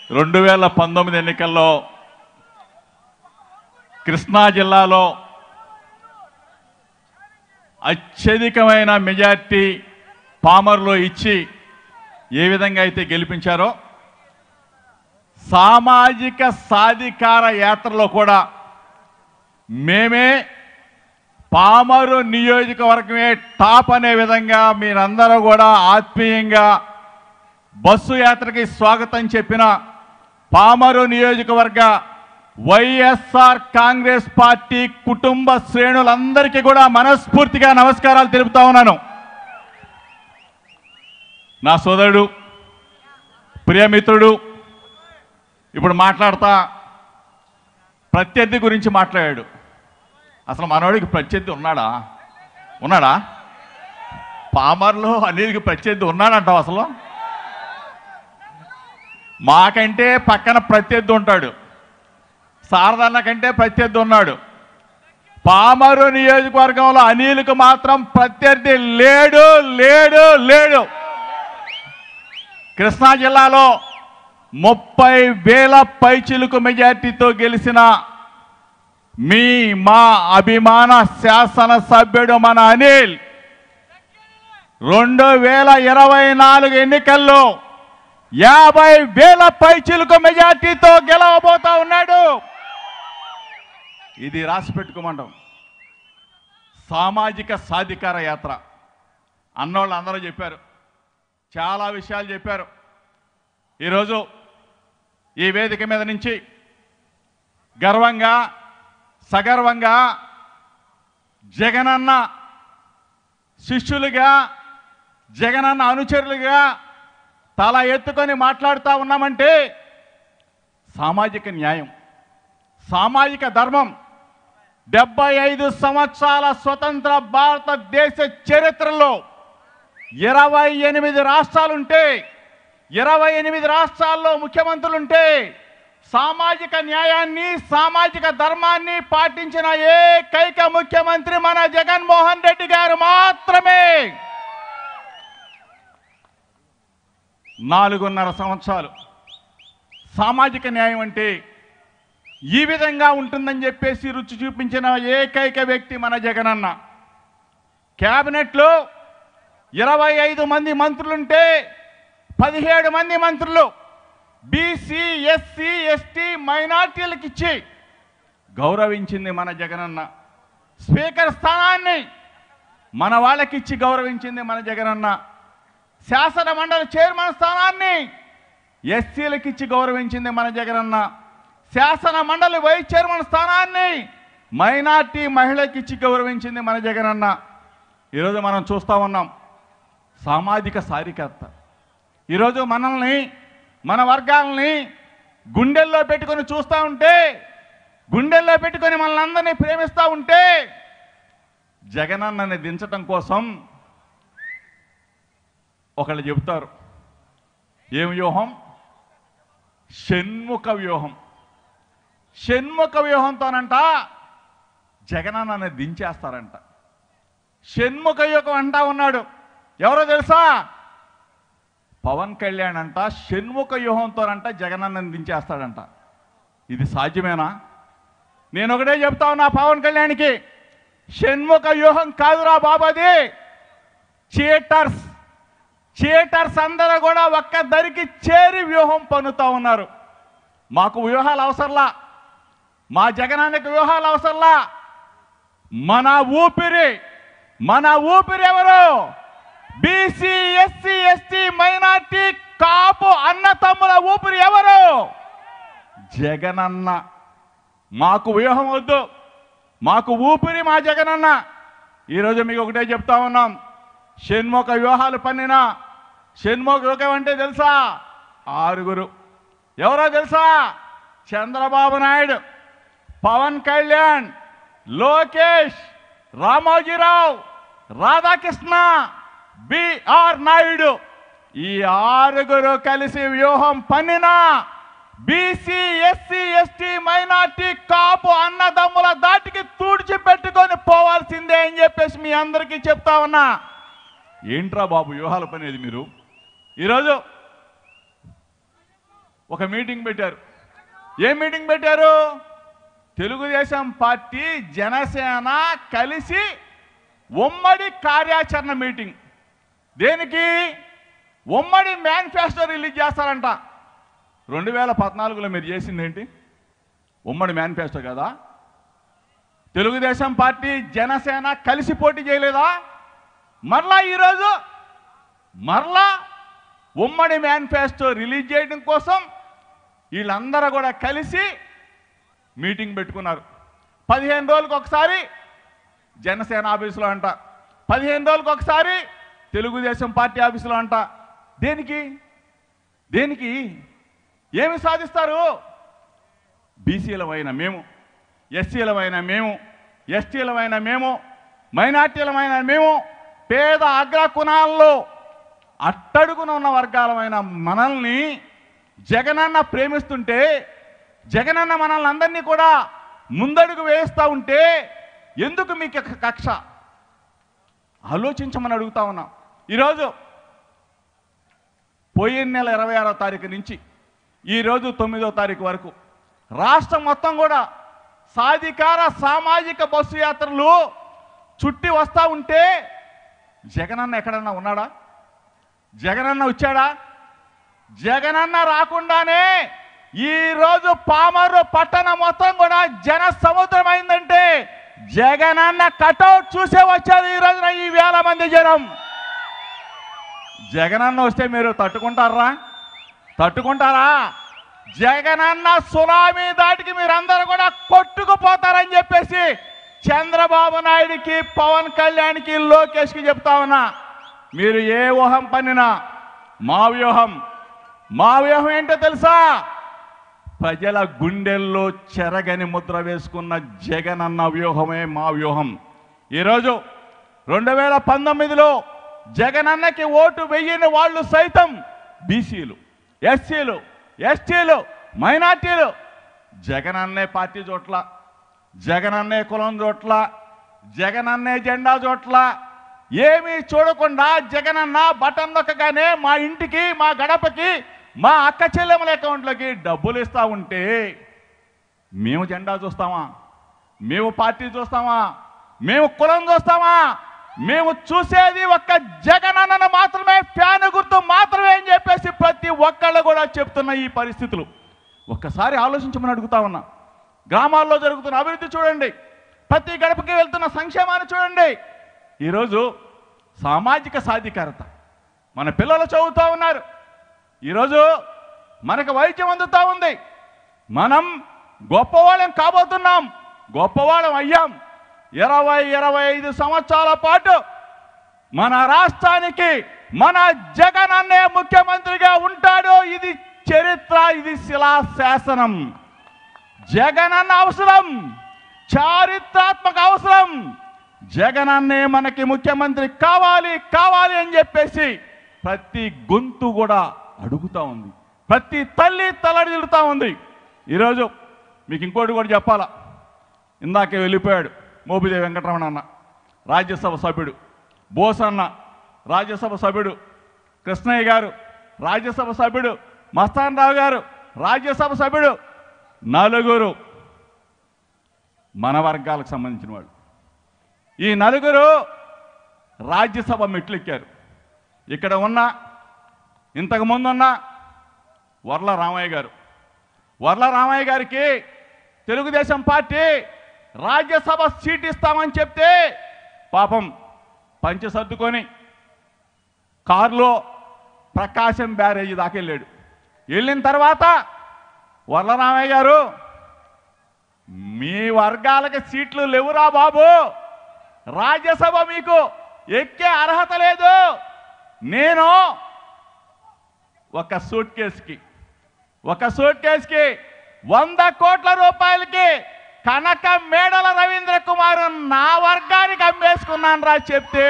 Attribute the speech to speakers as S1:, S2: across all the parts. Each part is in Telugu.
S1: రెండు వేల పంతొమ్మిది ఎన్నికల్లో కృష్ణా జిల్లాలో అత్యధికమైన మెజార్టీ పామర్లో ఇచ్చి ఏ విధంగా అయితే గెలిపించారో సామాజిక సాధికార యాత్రలో కూడా మేమే పామరు నియోజకవర్గమే టాప్ అనే విధంగా మీరందరూ కూడా ఆత్మీయంగా బస్సు యాత్రకి స్వాగతం చెప్పిన పామరు నియోజకవర్గ వైఎస్ఆర్ కాంగ్రెస్ పార్టీ కుటుంబ శ్రేణులందరికీ కూడా మనస్ఫూర్తిగా నమస్కారాలు తెలుపుతా ఉన్నాను నా సోదరుడు ప్రియమిత్రుడు ఇప్పుడు మాట్లాడతా ప్రత్యర్థి గురించి మాట్లాడాడు అసలు మనోడికి ప్రత్యర్థి ఉన్నాడా ఉన్నాడా పామర్లో అనిల్కి ప్రత్యర్థి ఉన్నాడంటావు అసలు మాకంటే పక్కన ప్రత్యర్థి ఉంటాడు శారదన్న కంటే ప్రత్యర్థి ఉన్నాడు పామరు నియోజకవర్గంలో అనిల్కి మాత్రం ప్రత్యర్థి లేడు లేడు లేడు కృష్ణా జిల్లాలో ముప్పై వేల పైచిలుకు మెజార్టీతో గెలిచిన మీ మా అభిమాన శాసనసభ్యుడు మన అనిల్ రెండు వేల ఇరవై నాలుగు ఎన్నికల్లో యాభై వేల పైచిలుకు మెజార్టీతో గెలవబోతా ఉన్నాడు ఇది రాసి పెట్టుకోమంటాం సామాజిక సాధికార యాత్ర అన్నోళ్ళు అందరూ చెప్పారు చాలా విషయాలు చెప్పారు ఈరోజు ఈ వేదిక మీద నుంచి గర్వంగా సగర్వంగా జగనన్న శిష్యులుగా జగనన్న అనుచరులుగా తల ఎత్తుకొని మాట్లాడుతూ ఉన్నామంటే సామాజిక న్యాయం సామాజిక ధర్మం డెబ్బై ఐదు సంవత్సరాల స్వతంత్ర భారతదేశ చరిత్రలో ఇరవై ఎనిమిది రాష్ట్రాలుంటే ఇరవై ఎనిమిది రాష్ట్రాల్లో ముఖ్యమంత్రులుంటే సామాజిక న్యాయాన్ని సామాజిక ధర్మాన్ని పాటించిన ఏకైక ముఖ్యమంత్రి మన జగన్మోహన్ రెడ్డి గారు మాత్రమే నాలుగున్నర సంవత్సరాలు సామాజిక న్యాయం అంటే ఈ విధంగా ఉంటుందని చెప్పేసి రుచి చూపించిన ఏకైక వ్యక్తి మన జగనన్న క్యాబినెట్లో ఇరవై ఐదు మంది మంత్రులుంటే పదిహేడు మంది మంత్రులు బీసీ ఎస్సీ ఎస్టీ మైనార్టీలకు ఇచ్చి గౌరవించింది మన జగనన్న స్పీకర్ స్థానాన్ని మన వాళ్ళకిచ్చి గౌరవించింది మన జగనన్న శాసన మండలి చైర్మన్ స్థానాన్ని ఎస్సీలకు ఇచ్చి గౌరవించింది మన జగనన్న శాసన మండలి వైస్ చైర్మన్ స్థానాన్ని మైనార్టీ మహిళకి ఇచ్చి గౌరవించింది మన జగనన్న ఈరోజు మనం చూస్తూ ఉన్నాం సామాజిక సారికర్త ఈరోజు మనల్ని మన వర్గాలని గుండెల్లో పెట్టుకొని చూస్తూ ఉంటే గుండెల్లో పెట్టుకొని మనల్ని అందరినీ ప్రేమిస్తూ ఉంటే జగనన్నని దించటం కోసం ఒకళ్ళు చెబుతారు ఏం వ్యూహం షణ్ముఖ వ్యూహం షణ్ముఖ వ్యూహంతోనంట జగనన్నని దించేస్తారంట షణ్ముఖ యుగం అంటా ఉన్నాడు ఎవరో తెలుసా పవన్ కళ్యాణ్ అంట షణ్ముఖ వ్యూహంతోనంట జగనన్నని దించేస్తాడంట ఇది సాధ్యమేనా నేను ఒకటే చెప్తా ఉన్నా పవన్ కళ్యాణ్కి షణ్ముఖ వ్యూహం కాదురా బాబాది చీటర్స్ చీటర్స్ అందరూ కూడా ఒక్క దరికి చేరి వ్యూహం పన్నుతా ఉన్నారు మాకు వ్యూహాలు అవసరంలా మా జగనానికి వ్యూహాలు అవసరంలా మన ఊపిరి మన ఊపిరి ఎవరు BC SC ST minority Kapu అన్న తమ్ముల ఊపిరి ఎవరు జగనన్న మాకు వ్యూహం వద్దు మాకు ఊపిరి మా జగనన్న ఈరోజు మీకు ఒకటే చెప్తా ఉన్నాం షణ్ముఖ వ్యూహాలు పన్నిన షణ్ముఖ వ్యూహం అంటే తెలుసా ఆరుగురు ఎవరో తెలుసా చంద్రబాబు నాయుడు పవన్ కళ్యాణ్ లోకేష్ రామోజీరావు రాధాకృష్ణ బిఆర్ నాయుడు ఈ ఆరుగురు కలిసి వ్యూహం పన్నినా BC SC ST minority Kapu అన్నదమ్ముల దాటికి తూడ్చి పెట్టుకొని పోవాల్సిందే అని చెప్పేసి మీ అందరికీ చెప్తా ఉన్నా ఏంట్రా బాబు వ్యూహాల పనేది మీరు ఈరోజు ఒక మీటింగ్ పెట్టారు ఏ మీటింగ్ పెట్టారు తెలుగుదేశం పార్టీ జనసేన కలిసి ఉమ్మడి కార్యాచరణ మీటింగ్ దేనికి ఉమ్మడి మేనిఫెస్టో రిలీజ్ చేస్తారంట రెండు వేల పద్నాలుగులో మీరు చేసింది ఏంటి ఉమ్మడి మేనిఫెస్టో కదా తెలుగుదేశం పార్టీ జనసేన కలిసి పోటీ చేయలేదా మరలా ఈరోజు మరలా ఉమ్మడి మేనిఫెస్టో రిలీజ్ చేయడం కోసం వీళ్ళందరూ కూడా కలిసి మీటింగ్ పెట్టుకున్నారు పదిహేను రోజులకు ఒకసారి జనసేన ఆఫీసులో అంట పదిహేను రోజులకు ఒకసారి తెలుగుదేశం పార్టీ ఆఫీసులో అంట దేనికి దేనికి ఏమి సాధిస్తారు బీసీలమైన మేము ఎస్సీలమైన మేము ఎస్టీలమైన మేము మైనార్టీలమైన మేము పేద అగ్ర కులాల్లో అట్టడుగున ఉన్న వర్గాలమైన మనల్ని జగనన్న ప్రేమిస్తుంటే జగనన్న మనల్ని అందరినీ కూడా ముందడుగు వేస్తూ ఉంటే ఎందుకు మీకు క- కక్ష ఆలోచించమని అడుగుతా ఉన్నాం ఈరోజు పోయిన నెల ఇరవై ఆరో తారీఖు నుంచి ఈరోజు తొమ్మిదో తారీఖు వరకు రాష్ట్రం మొత్తం కూడా సాధికార సామాజిక బస్సు యాత్రలు చుట్టి వస్తూ ఉంటే జగనన్న ఎక్కడన్నా ఉన్నాడా జగనన్న వచ్చాడా జగనన్న రాకుండానే ఈ రోజు పామరు పట్టణం మొత్తం కూడా జన సముద్రం అయిందంటే జగనన్న కటౌట్ చూసే వచ్చారు ఈ రోజున ఈ వేల మంది జనం జగనన్న వస్తే మీరు తట్టుకుంటారా తట్టుకుంటారా జగనన్న సునామీ దాటికి మీరందరూ కూడా కొట్టుకుపోతారని చెప్పేసి చంద్రబాబు నాయుడికి పవన్ కళ్యాణ్కి లోకేష్కి చెప్తా ఉన్నా మీరు ఏ ఊహం పన్నినా మా వ్యూహం మా వ్యూహం ఏంటో తెలుసా ప్రజల గుండెల్లో చెరగని ముద్ర వేసుకున్న జగనన్న వ్యూహమే మా వ్యూహం ఈరోజు రెండు వేల పంతొమ్మిదిలో జగనన్నకి ఓటు వెయ్యని వాళ్ళు సైతం బీసీలు ఎస్సీలు ఎస్టీలు మైనార్టీలు జగనన్నే పార్టీ చోట్ల జగనన్నే కులం చోట్ల జగనన్నే జెండా చోట్ల ఏమీ చూడకుండా జగనన్న బటన్ నొక్కగానే మా ఇంటికి మా గడపకి మా అక్క చెల్లెముల అకౌంట్లకి డబ్బులు ఇస్తా ఉంటే మేము జెండా చూస్తామా మేము పార్టీ చూస్తామా మేము కులం చూస్తామా మేము చూసేది ఒక్క జగనన్నను మాత్రమే ఫ్యాన్ గుర్తు మాత్రమే అని చెప్పేసి ప్రతి ఒక్కళ్ళు కూడా చెప్తున్న ఈ పరిస్థితులు ఒక్కసారి ఆలోచించమని అడుగుతా ఉన్నా గ్రామాల్లో జరుగుతున్న అభివృద్ధి చూడండి ప్రతి గడపకి వెళ్తున్న సంక్షేమాన్ని చూడండి ఈరోజు సామాజిక సాధికారత మన పిల్లలు చదువుతూ ఉన్నారు ఈరోజు మనకు వైద్యం అందుతూ ఉంది మనం గొప్పవాళ్ళం కాబోతున్నాం గొప్పవాళ్ళం అయ్యాం ఇరవై ఇరవై ఐదు సంవత్సరాల పాటు మన రాష్ట్రానికి మన జగన్ అనే ముఖ్యమంత్రిగా ఉంటాడు ఇది చరిత్ర ఇది శిలాశాసనం జగన్ అన్న అవసరం చారిత్రాత్మక అవసరం జగన్ అన్నే మనకి ముఖ్యమంత్రి కావాలి కావాలి అని చెప్పేసి ప్రతి గొంతు కూడా అడుగుతా ఉంది ప్రతి తల్లి తలడిల్లుతా ఉంది ఈరోజు మీకు ఇంకోటి కూడా చెప్పాలా ఇందాకే వెళ్ళిపోయాడు మోపిదేవి వెంకటరమణ అన్న రాజ్యసభ సభ్యుడు బోస్ అన్న రాజ్యసభ సభ్యుడు కృష్ణయ్య గారు రాజ్యసభ సభ్యుడు మస్తాన్ రావు గారు రాజ్యసభ సభ్యుడు నలుగురు మన వర్గాలకు సంబంధించిన వాళ్ళు ఈ నలుగురు రాజ్యసభ మెట్లెక్కారు ఇక్కడ ఉన్న ఇంతకు ముందు ఉన్న వర్ల రామయ్య గారు వర్ల రామయ్య గారికి తెలుగుదేశం పార్టీ రాజ్యసభ సీట్ ఇస్తామని చెప్తే పాపం పంచి సర్దుకొని కారులో ప్రకాశం బ్యారేజీ దాకా వెళ్ళాడు వెళ్ళిన తర్వాత వర్లరామయ్య గారు మీ వర్గాలకి సీట్లు లేవురా బాబు రాజ్యసభ మీకు ఎక్కే అర్హత లేదు నేను ఒక సూట్ కేసుకి ఒక సూట్ కేసుకి వంద కోట్ల రూపాయలకి కనక మేడల రవీంద్ర కుమార్ నా వర్గానికి అమ్మేసుకున్నాను రా చెప్తే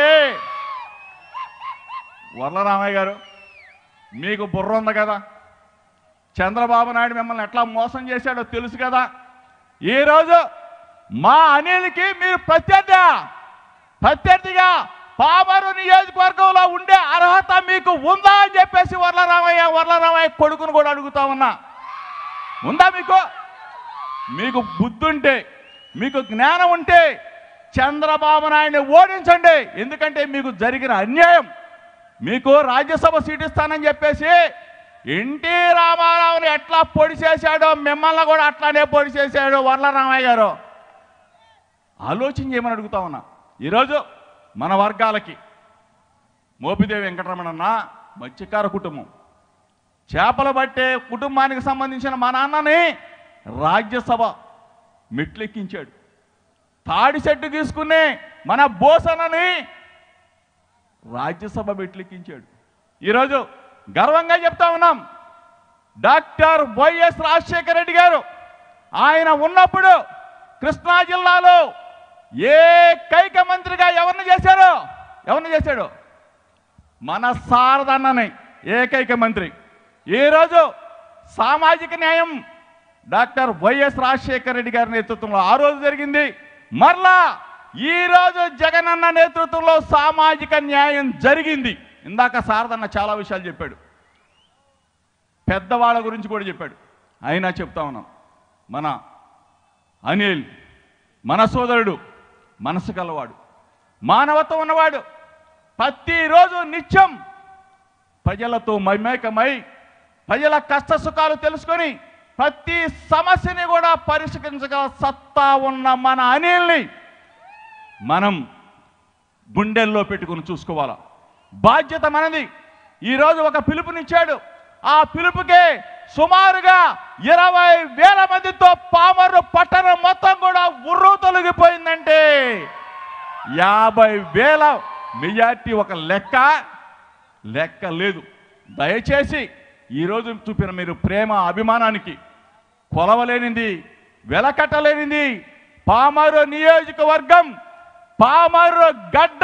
S1: వర్లరామయ్య గారు మీకు బుర్ర ఉంది కదా చంద్రబాబు నాయుడు మిమ్మల్ని ఎట్లా మోసం చేశాడో తెలుసు కదా ఈరోజు మా అనిల్కి మీరు ప్రత్యర్థి ప్రత్యర్థిగా పామరు నియోజకవర్గంలో ఉండే అర్హత మీకు ఉందా అని చెప్పేసి వర్లరామయ్య వర్లరామయ్య కొడుకును కూడా అడుగుతా ఉన్నా ఉందా మీకు మీకు బుద్ధి ఉంటే మీకు జ్ఞానం ఉంటే చంద్రబాబు నాయుడిని ఓడించండి ఎందుకంటే మీకు జరిగిన అన్యాయం మీకు రాజ్యసభ సీట్ ఇస్తానని చెప్పేసి ఎన్టీ రామారావుని ఎట్లా పొడి చేశాడో మిమ్మల్ని కూడా అట్లానే పొడి చేశాడు వరలరామయ్య గారు ఆలోచన చేయమని అడుగుతా ఉన్నా ఈరోజు మన వర్గాలకి మోపిదేవి వెంకటరమణన్న మత్స్యకార కుటుంబం చేపలు పట్టే కుటుంబానికి సంబంధించిన మా నాన్నని రాజ్యసభ మెట్లెక్కించాడు తాడి చెట్టు తీసుకుని మన బోసనని రాజ్యసభ మెట్లెక్కించాడు ఈరోజు గర్వంగా చెప్తా ఉన్నాం డాక్టర్ వైఎస్ రాజశేఖర రెడ్డి గారు ఆయన ఉన్నప్పుడు కృష్ణా జిల్లాలో ఏకైక మంత్రిగా ఎవరిని చేశారు ఎవరిని చేశాడు మన శారదన్నని ఏకైక మంత్రి ఈరోజు సామాజిక న్యాయం డాక్టర్ వైఎస్ రాజశేఖర రెడ్డి గారి నేతృత్వంలో ఆ రోజు జరిగింది మరలా ఈ రోజు జగనన్న నేతృత్వంలో సామాజిక న్యాయం జరిగింది ఇందాక శారదన్న చాలా విషయాలు చెప్పాడు పెద్దవాళ్ళ గురించి కూడా చెప్పాడు అయినా చెప్తా ఉన్నాం మన అనిల్ మన సోదరుడు మనసు కలవాడు మానవత్వం ఉన్నవాడు ప్రతిరోజు నిత్యం ప్రజలతో మమేకమై ప్రజల కష్ట సుఖాలు తెలుసుకొని ప్రతి సమస్యని కూడా పరిష్కరించగల సత్తా ఉన్న మన అనిల్ని మనం గుండెల్లో పెట్టుకుని చూసుకోవాలా బాధ్యత మనది ఈరోజు ఒక పిలుపునిచ్చాడు ఆ పిలుపుకే సుమారుగా ఇరవై వేల మందితో పామరు పట్టణం మొత్తం కూడా ఉర్రు తొలగిపోయిందంటే యాభై వేల మెజార్టీ ఒక లెక్క లెక్క లేదు దయచేసి ఈరోజు చూపిన మీరు ప్రేమ అభిమానానికి కొలవలేనిది వెలకట్టలేనిది పామరు నియోజకవర్గం పామరు గడ్డ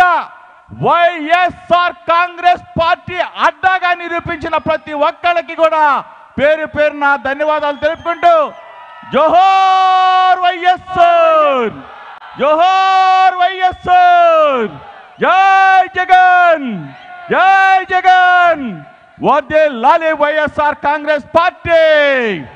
S1: వైఎస్ఆర్ కాంగ్రెస్ పార్టీ అడ్డాగా నిరూపించిన ప్రతి ఒక్కళ్ళకి కూడా పేరు పేరు నా ధన్యవాదాలు తెలుపుకుంటూ జోహోర్ వైఎస్ఆర్ జోహోర్ వైఎస్ఆర్ జై జగన్ జై జగన్ వర్దే లాలే వైఎస్ఆర్ కాంగ్రెస్ పార్టీ